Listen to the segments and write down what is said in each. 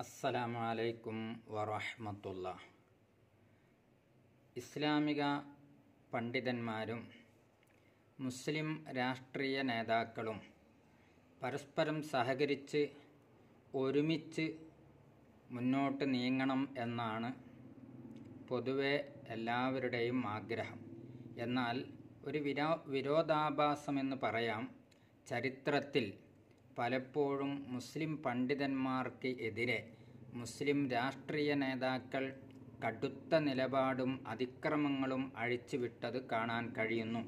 അസ്സലാമു അലൈക്കും വറഹ്മത്തുള്ള ഇസ്ലാമിക പണ്ഡിതന്മാരും മുസ്ലിം രാഷ്ട്രീയ നേതാക്കളും പരസ്പരം സഹകരിച്ച് ഒരുമിച്ച് മുന്നോട്ട് നീങ്ങണം എന്നാണ് പൊതുവെ എല്ലാവരുടെയും ആഗ്രഹം എന്നാൽ ഒരു വിരോ വിരോധാഭാസമെന്ന് പറയാം ചരിത്രത്തിൽ പലപ്പോഴും മുസ്ലിം പണ്ഡിതന്മാർക്ക് എതിരെ മുസ്ലിം രാഷ്ട്രീയ നേതാക്കൾ കടുത്ത നിലപാടും അതിക്രമങ്ങളും അഴിച്ചുവിട്ടത് കാണാൻ കഴിയുന്നു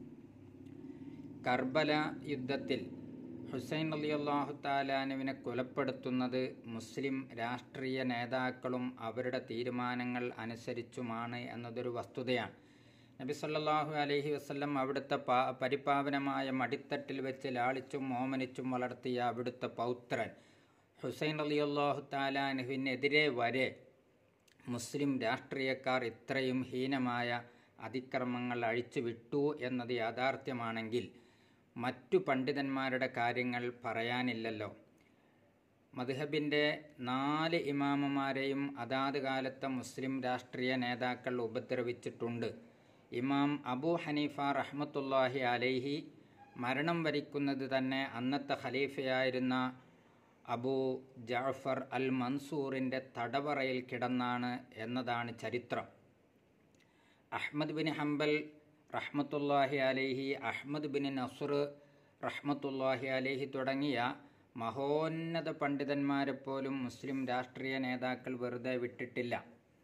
കർബല യുദ്ധത്തിൽ ഹുസൈൻ അലി അള്ളാഹു താലാനുവിനെ കൊലപ്പെടുത്തുന്നത് മുസ്ലിം രാഷ്ട്രീയ നേതാക്കളും അവരുടെ തീരുമാനങ്ങൾ അനുസരിച്ചുമാണ് എന്നതൊരു വസ്തുതയാണ് നബി സല്ലല്ലാഹു അലൈഹി വസല്ലം അവിടുത്തെ പാ പരിപാവനമായ മടിത്തട്ടിൽ വെച്ച് ലാളിച്ചും ഓമനിച്ചും വളർത്തിയ അവിടുത്തെ പൗത്രൻ ഹുസൈൻ അലി അള്ളാഹു താലാനുവിനെതിരെ വരെ മുസ്ലിം രാഷ്ട്രീയക്കാർ ഇത്രയും ഹീനമായ അതിക്രമങ്ങൾ അഴിച്ചുവിട്ടു എന്നത് യാഥാർത്ഥ്യമാണെങ്കിൽ മറ്റു പണ്ഡിതന്മാരുടെ കാര്യങ്ങൾ പറയാനില്ലല്ലോ മദ്ഹബിൻ്റെ നാല് ഇമാമുമാരെയും അതാത് കാലത്തെ മുസ്ലിം രാഷ്ട്രീയ നേതാക്കൾ ഉപദ്രവിച്ചിട്ടുണ്ട് ഇമാം അബൂ ഹനീഫ റഹ്മത്തുല്ലാഹി അലൈഹി മരണം വരിക്കുന്നത് തന്നെ അന്നത്തെ ഖലീഫയായിരുന്ന അബൂ ജാഫർ അൽ മൻസൂറിൻ്റെ തടവറയിൽ കിടന്നാണ് എന്നതാണ് ചരിത്രം അഹ്മദ് ബിൻ ഹംബൽ റഹ്മത്തുല്ലാഹി അലൈഹി അഹ്മദ് ബിൻ നസുർ റഹ്മത്തുല്ലാഹി അലൈഹി തുടങ്ങിയ മഹോന്നത പണ്ഡിതന്മാരെ പോലും മുസ്ലിം രാഷ്ട്രീയ നേതാക്കൾ വെറുതെ വിട്ടിട്ടില്ല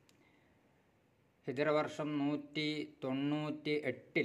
ഹിജറ വർഷം നൂറ്റി തൊണ്ണൂറ്റി എട്ടിൽ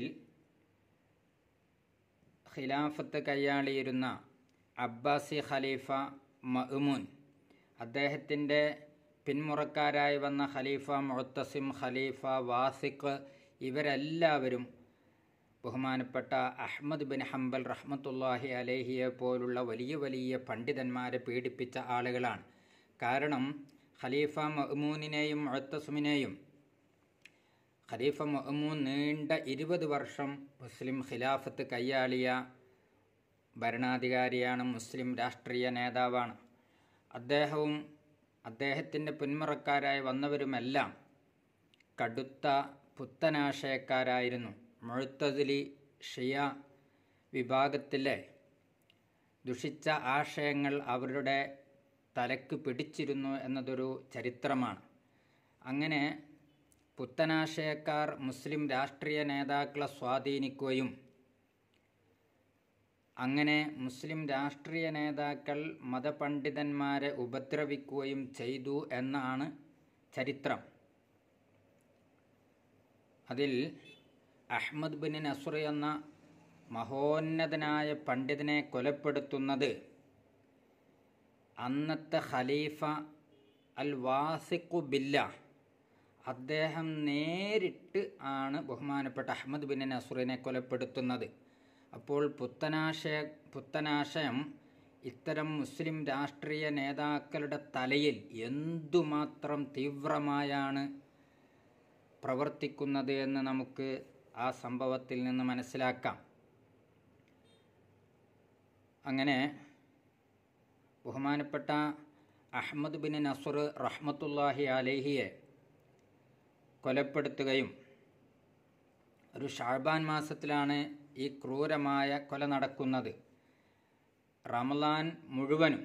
ഖിലാഫത്ത് കൈയാളിയിരുന്ന അബ്ബാസി ഖലീഫ മഅ്മുൻ അദ്ദേഹത്തിൻ്റെ പിന്മുറക്കാരായി വന്ന ഖലീഫ മുഅത്തസിം ഖലീഫ വാസിഖ് ഇവരെല്ലാവരും ബഹുമാനപ്പെട്ട അഹ്മദ് ബിൻ ഹംബൽ റഹ്മത്തുല്ലാഹി അലേഹിയെ പോലുള്ള വലിയ വലിയ പണ്ഡിതന്മാരെ പീഡിപ്പിച്ച ആളുകളാണ് കാരണം ഖലീഫ മഅ്മൂനിനെയും മുഅത്തസിമിനെയും ഖലീഫ മഅ്മൂൻ നീണ്ട ഇരുപത് വർഷം മുസ്ലിം ഖിലാഫത്ത് കൈയാളിയ ഭരണാധികാരിയാണ് മുസ്ലിം രാഷ്ട്രീയ നേതാവാണ് അദ്ദേഹവും അദ്ദേഹത്തിൻ്റെ പിന്മുറക്കാരായി വന്നവരുമെല്ലാം കടുത്ത പുത്തനാശയക്കാരായിരുന്നു മുഴുത്തതിലി ഷിയ വിഭാഗത്തിലെ ദുഷിച്ച ആശയങ്ങൾ അവരുടെ തലക്ക് പിടിച്ചിരുന്നു എന്നതൊരു ചരിത്രമാണ് അങ്ങനെ പുത്തനാശയക്കാർ മുസ്ലിം രാഷ്ട്രീയ നേതാക്കളെ സ്വാധീനിക്കുകയും അങ്ങനെ മുസ്ലിം രാഷ്ട്രീയ നേതാക്കൾ മതപണ്ഡിതന്മാരെ ഉപദ്രവിക്കുകയും ചെയ്തു എന്നാണ് ചരിത്രം അതിൽ അഹ്മദ് ബിൻ നസുർ എന്ന മഹോന്നതനായ പണ്ഡിതനെ കൊലപ്പെടുത്തുന്നത് അന്നത്തെ ഖലീഫ അൽ വാസിഖു ബില്ല അദ്ദേഹം നേരിട്ട് ആണ് ബഹുമാനപ്പെട്ട അഹമ്മദ് ബിൻ നസുറിനെ കൊലപ്പെടുത്തുന്നത് അപ്പോൾ പുത്തനാശയ പുത്തനാശയം ഇത്തരം മുസ്ലിം രാഷ്ട്രീയ നേതാക്കളുടെ തലയിൽ എന്തുമാത്രം തീവ്രമായാണ് പ്രവർത്തിക്കുന്നത് എന്ന് നമുക്ക് ആ സംഭവത്തിൽ നിന്ന് മനസ്സിലാക്കാം അങ്ങനെ ബഹുമാനപ്പെട്ട അഹമ്മദ് ബിൻ നസുർ റഹ്മത്തുല്ലാഹി അലേഹിയെ കൊലപ്പെടുത്തുകയും ഒരു ഷാബാൻ മാസത്തിലാണ് ഈ ക്രൂരമായ കൊല നടക്കുന്നത് റമലാൻ മുഴുവനും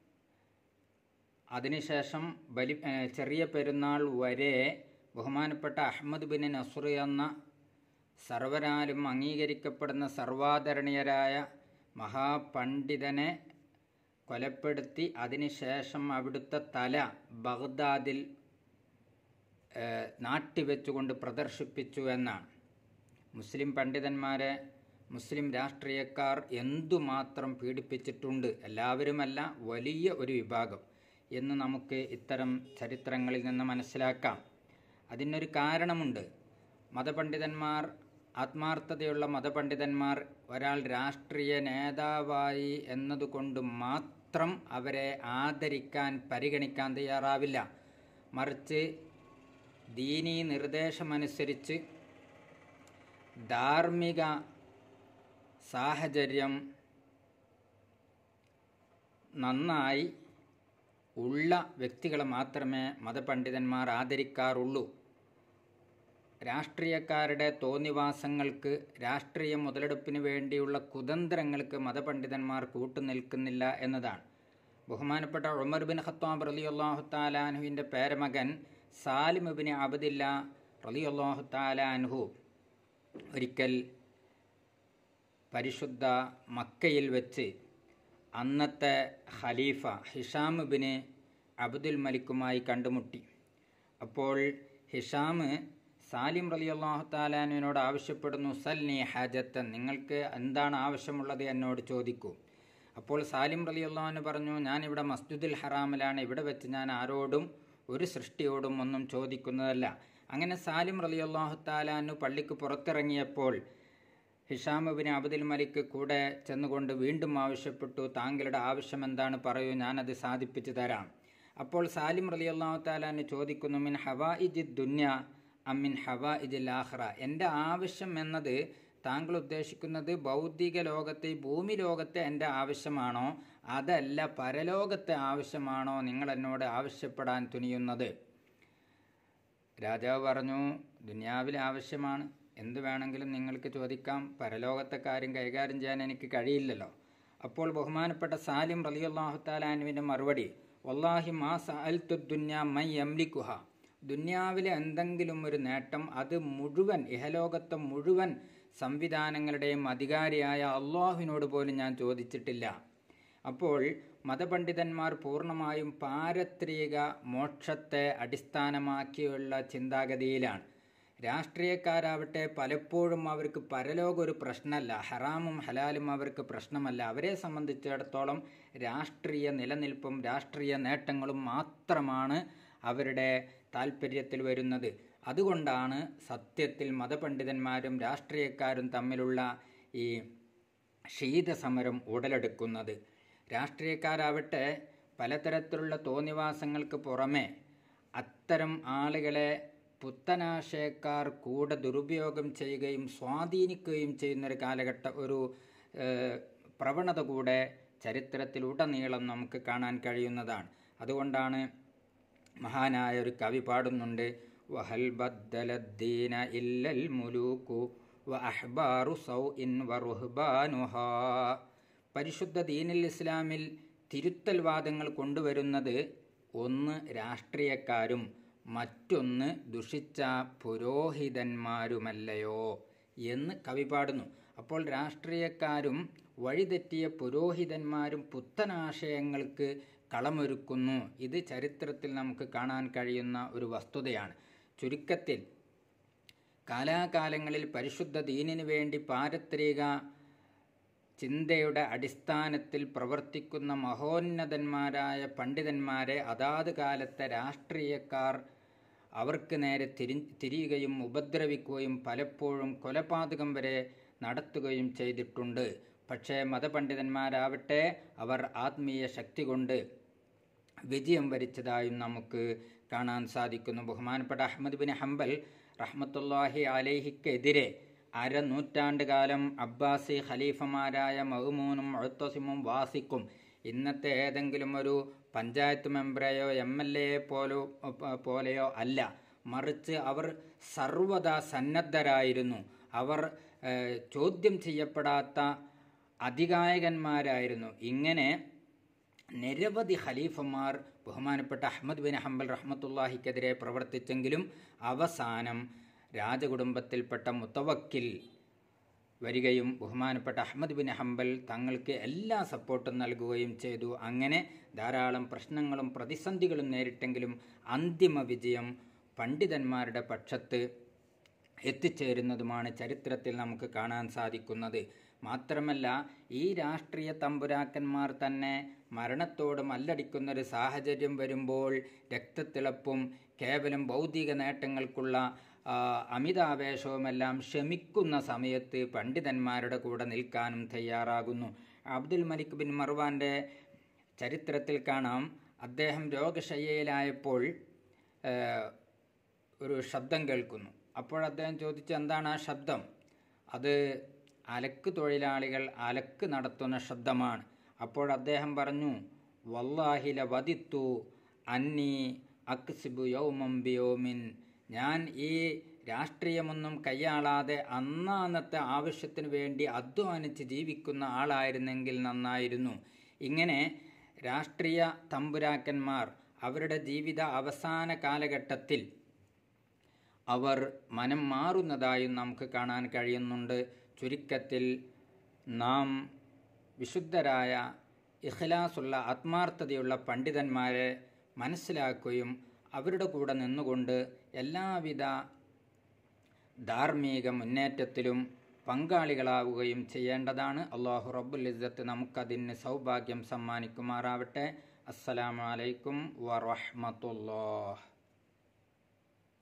അതിനുശേഷം ബലി ചെറിയ പെരുന്നാൾ വരെ ബഹുമാനപ്പെട്ട അഹമ്മദ് ബിൻ നസുർ എന്ന സർവരാലും അംഗീകരിക്കപ്പെടുന്ന സർവാദരണീയരായ മഹാപണ്ഡിതനെ കൊലപ്പെടുത്തി അതിനുശേഷം അവിടുത്തെ തല ബഗ്ദാദിൽ നാട്ടിവെച്ചുകൊണ്ട് പ്രദർശിപ്പിച്ചു എന്നാണ് മുസ്ലിം പണ്ഡിതന്മാരെ മുസ്ലിം രാഷ്ട്രീയക്കാർ എന്തുമാത്രം പീഡിപ്പിച്ചിട്ടുണ്ട് എല്ലാവരുമല്ല വലിയ ഒരു വിഭാഗം എന്ന് നമുക്ക് ഇത്തരം ചരിത്രങ്ങളിൽ നിന്ന് മനസ്സിലാക്കാം അതിനൊരു കാരണമുണ്ട് മതപണ്ഡിതന്മാർ ആത്മാർത്ഥതയുള്ള മതപണ്ഡിതന്മാർ ഒരാൾ രാഷ്ട്രീയ നേതാവായി എന്നതുകൊണ്ട് മാത്രം അവരെ ആദരിക്കാൻ പരിഗണിക്കാൻ തയ്യാറാവില്ല മറിച്ച് ദീനീ നിർദ്ദേശമനുസരിച്ച് ധാർമ്മിക സാഹചര്യം നന്നായി ഉള്ള വ്യക്തികളെ മാത്രമേ മതപണ്ഡിതന്മാർ ആദരിക്കാറുള്ളൂ രാഷ്ട്രീയക്കാരുടെ തോന്നിവാസങ്ങൾക്ക് രാഷ്ട്രീയ മുതലെടുപ്പിന് വേണ്ടിയുള്ള കുതന്ത്രങ്ങൾക്ക് മതപണ്ഡിതന്മാർ കൂട്ടുനിൽക്കുന്നില്ല എന്നതാണ് ബഹുമാനപ്പെട്ട ഉമർ ബിൻ ഖത്താബ് റലി അള്ളാഹു താലാൻഹുവിൻ്റെ പേരമകൻ സാലിം ബിൻ അബദില്ല റലി അള്ളാഹു താലാൻഹു ഒരിക്കൽ പരിശുദ്ധ മക്കയിൽ വെച്ച് അന്നത്തെ ഖലീഫ ഹിഷാം ബിന് അബ്ദുൽ മലിക്കുമായി കണ്ടുമുട്ടി അപ്പോൾ ഹിഷാം സാലിം റലി അള്ളാഹു താലാനുവിനോട് ആവശ്യപ്പെടുന്നു സൽനി ഹാജത്തൻ നിങ്ങൾക്ക് എന്താണ് ആവശ്യമുള്ളത് എന്നോട് ചോദിക്കൂ അപ്പോൾ സാലിം റലി അള്ളാഹുന് പറഞ്ഞു ഞാനിവിടെ മസ്ജിദുൽ ഹറാമിലാണ് ഇവിടെ വെച്ച് ഞാൻ ആരോടും ഒരു സൃഷ്ടിയോടും ഒന്നും ചോദിക്കുന്നതല്ല അങ്ങനെ സാലിം റലി അള്ളാഹു താലാനു പള്ളിക്ക് പുറത്തിറങ്ങിയപ്പോൾ ഹിഷാമുബിൻ അബ്ദുൽ മലിക്ക് കൂടെ ചെന്നുകൊണ്ട് വീണ്ടും ആവശ്യപ്പെട്ടു താങ്കളുടെ ആവശ്യം എന്താണ് പറയൂ ഞാനത് സാധിപ്പിച്ചു തരാം അപ്പോൾ സാലിം റലി അള്ളാഹു താലാന് ചോദിക്കുന്നു മിൻ ഹവാ ഇജി ദുന്യ അമ്മിൻ ഹവാ ഇജിൽ ആഹ്റ എൻ്റെ ആവശ്യം എന്നത് താങ്കൾ ഉദ്ദേശിക്കുന്നത് ഭൗതിക ലോകത്തെ ഭൂമി ലോകത്തെ എൻ്റെ ആവശ്യമാണോ അതല്ല പരലോകത്തെ ആവശ്യമാണോ നിങ്ങൾ എന്നോട് ആവശ്യപ്പെടാൻ തുനിയുന്നത് രാജാവ് പറഞ്ഞു ദുനിയാവിലെ ആവശ്യമാണ് എന്ത് വേണമെങ്കിലും നിങ്ങൾക്ക് ചോദിക്കാം പരലോകത്തെ കാര്യം കൈകാര്യം ചെയ്യാൻ എനിക്ക് കഴിയില്ലല്ലോ അപ്പോൾ ബഹുമാനപ്പെട്ട സാലിം റലിയുള്ളാഹു താലാനുവിൻ്റെ മറുപടി വല്ലാഹി മാ സഅൽത്തു ദുന്യ മൈ യംലിക്കുഹ ദുന്യാവിലെ എന്തെങ്കിലും ഒരു നേട്ടം അത് മുഴുവൻ ഇഹലോകത്തെ മുഴുവൻ സംവിധാനങ്ങളുടെയും അധികാരിയായ അള്ളാഹുവിനോട് പോലും ഞാൻ ചോദിച്ചിട്ടില്ല അപ്പോൾ മതപണ്ഡിതന്മാർ പൂർണ്ണമായും പാരത്രിക മോക്ഷത്തെ അടിസ്ഥാനമാക്കിയുള്ള ചിന്താഗതിയിലാണ് രാഷ്ട്രീയക്കാരാവട്ടെ പലപ്പോഴും അവർക്ക് പരലോകം ഒരു പ്രശ്നമല്ല ഹറാമും ഹലാലും അവർക്ക് പ്രശ്നമല്ല അവരെ സംബന്ധിച്ചിടത്തോളം രാഷ്ട്രീയ നിലനിൽപ്പും രാഷ്ട്രീയ നേട്ടങ്ങളും മാത്രമാണ് അവരുടെ താല്പര്യത്തിൽ വരുന്നത് അതുകൊണ്ടാണ് സത്യത്തിൽ മതപണ്ഡിതന്മാരും രാഷ്ട്രീയക്കാരും തമ്മിലുള്ള ഈ ശീതസമരം ഉടലെടുക്കുന്നത് രാഷ്ട്രീയക്കാരാവട്ടെ പലതരത്തിലുള്ള തോന്നിവാസങ്ങൾക്ക് പുറമെ അത്തരം ആളുകളെ പുത്തനാശയക്കാർ കൂടെ ദുരുപയോഗം ചെയ്യുകയും സ്വാധീനിക്കുകയും ചെയ്യുന്നൊരു കാലഘട്ട ഒരു പ്രവണത കൂടെ ചരിത്രത്തിലുടനീളം നമുക്ക് കാണാൻ കഴിയുന്നതാണ് അതുകൊണ്ടാണ് മഹാനായ ഒരു കവി പാടുന്നുണ്ട് വഹൽ ബദ്ദലദ്ദീന ഇല്ലൽ മുലൂക്കു വ അഹ്ബാറു സൗ ഇൻ വറുഹ്ബാനുഹ പരിശുദ്ധ ദീനിൽ ഇസ്ലാമിൽ തിരുത്തൽവാദങ്ങൾ കൊണ്ടുവരുന്നത് ഒന്ന് രാഷ്ട്രീയക്കാരും മറ്റൊന്ന് ദുഷിച്ച പുരോഹിതന്മാരുമല്ലയോ എന്ന് കവി പാടുന്നു അപ്പോൾ രാഷ്ട്രീയക്കാരും വഴിതെറ്റിയ പുരോഹിതന്മാരും പുത്തനാശയങ്ങൾക്ക് കളമൊരുക്കുന്നു ഇത് ചരിത്രത്തിൽ നമുക്ക് കാണാൻ കഴിയുന്ന ഒരു വസ്തുതയാണ് ചുരുക്കത്തിൽ കാലാകാലങ്ങളിൽ പരിശുദ്ധ ദീനിനു വേണ്ടി പാരത്രിക ചിന്തയുടെ അടിസ്ഥാനത്തിൽ പ്രവർത്തിക്കുന്ന മഹോന്നതന്മാരായ പണ്ഡിതന്മാരെ അതാത് കാലത്തെ രാഷ്ട്രീയക്കാർ അവർക്ക് നേരെ തിരി തിരിയുകയും ഉപദ്രവിക്കുകയും പലപ്പോഴും കൊലപാതകം വരെ നടത്തുകയും ചെയ്തിട്ടുണ്ട് പക്ഷേ മതപണ്ഡിതന്മാരാവട്ടെ അവർ ആത്മീയ ശക്തി കൊണ്ട് വിജയം വരിച്ചതായും നമുക്ക് കാണാൻ സാധിക്കുന്നു ബഹുമാനപ്പെട്ട അഹമ്മദ് ബിൻ ഹംബൽ റഹ്മത്തുല്ലാഹി അലേഹിക്കെതിരെ അരനൂറ്റാണ്ട് കാലം അബ്ബാസി ഖലീഫമാരായ മഹ്മൂനും ഒഴുത്തസിമും വാസിക്കും ഇന്നത്തെ ഏതെങ്കിലും ഒരു പഞ്ചായത്ത് മെമ്പറെയോ എം എൽ എ പോലോ പോലെയോ അല്ല മറിച്ച് അവർ സർവദാ സന്നദ്ധരായിരുന്നു അവർ ചോദ്യം ചെയ്യപ്പെടാത്ത അധികായകന്മാരായിരുന്നു ഇങ്ങനെ നിരവധി ഖലീഫന്മാർ ബഹുമാനപ്പെട്ട അഹമ്മദ് ബിൻ ഹംബൽ റഹ്മത്തുല്ലാഹിക്കെതിരെ പ്രവർത്തിച്ചെങ്കിലും അവസാനം രാജകുടുംബത്തിൽപ്പെട്ട മുത്തവക്കിൽ വരികയും ബഹുമാനപ്പെട്ട അഹമ്മദ് ബിൻ ഹംബൽ തങ്ങൾക്ക് എല്ലാ സപ്പോർട്ടും നൽകുകയും ചെയ്തു അങ്ങനെ ധാരാളം പ്രശ്നങ്ങളും പ്രതിസന്ധികളും നേരിട്ടെങ്കിലും അന്തിമ വിജയം പണ്ഡിതന്മാരുടെ പക്ഷത്ത് എത്തിച്ചേരുന്നതുമാണ് ചരിത്രത്തിൽ നമുക്ക് കാണാൻ സാധിക്കുന്നത് മാത്രമല്ല ഈ രാഷ്ട്രീയ തമ്പുരാക്കന്മാർ തന്നെ മരണത്തോട് മല്ലടിക്കുന്നൊരു സാഹചര്യം വരുമ്പോൾ രക്തത്തിളപ്പും കേവലം ഭൗതിക നേട്ടങ്ങൾക്കുള്ള അമിതാവേശവുമെല്ലാം ക്ഷമിക്കുന്ന സമയത്ത് പണ്ഡിതന്മാരുടെ കൂടെ നിൽക്കാനും തയ്യാറാകുന്നു അബ്ദുൽ മലിക് ബിൻ മർവാൻ്റെ ചരിത്രത്തിൽ കാണാം അദ്ദേഹം രോഗശയ്യയിലായപ്പോൾ ഒരു ശബ്ദം കേൾക്കുന്നു അപ്പോൾ അദ്ദേഹം ചോദിച്ചു എന്താണ് ആ ശബ്ദം അത് അലക്ക് തൊഴിലാളികൾ അലക്ക് നടത്തുന്ന ശബ്ദമാണ് അപ്പോൾ അദ്ദേഹം പറഞ്ഞു വല്ലാഹില വദിത്തു അന്നി അക്സിബു യൗമം ബിയോമിൻ ഞാൻ ഈ രാഷ്ട്രീയമൊന്നും കൈയാളാതെ അന്നാന്നത്തെ ആവശ്യത്തിന് വേണ്ടി അധ്വാനിച്ച് ജീവിക്കുന്ന ആളായിരുന്നെങ്കിൽ നന്നായിരുന്നു ഇങ്ങനെ രാഷ്ട്രീയ തമ്പുരാക്കന്മാർ അവരുടെ ജീവിത അവസാന കാലഘട്ടത്തിൽ അവർ മനം മാറുന്നതായും നമുക്ക് കാണാൻ കഴിയുന്നുണ്ട് ചുരുക്കത്തിൽ നാം വിശുദ്ധരായ ഇഖ്ലാസുള്ള ആത്മാർത്ഥതയുള്ള പണ്ഡിതന്മാരെ മനസ്സിലാക്കുകയും അവരുടെ കൂടെ നിന്നുകൊണ്ട് എല്ലാവിധ ധാർമ്മിക മുന്നേറ്റത്തിലും പങ്കാളികളാവുകയും ചെയ്യേണ്ടതാണ് അള്ളാഹു റബ്ബുൽ ഇസ്സത്ത് നമുക്കതിന് സൗഭാഗ്യം സമ്മാനിക്കുമാറാവട്ടെ അസ്സലാമലൈക്കും വറഹമത്തുല്ലാ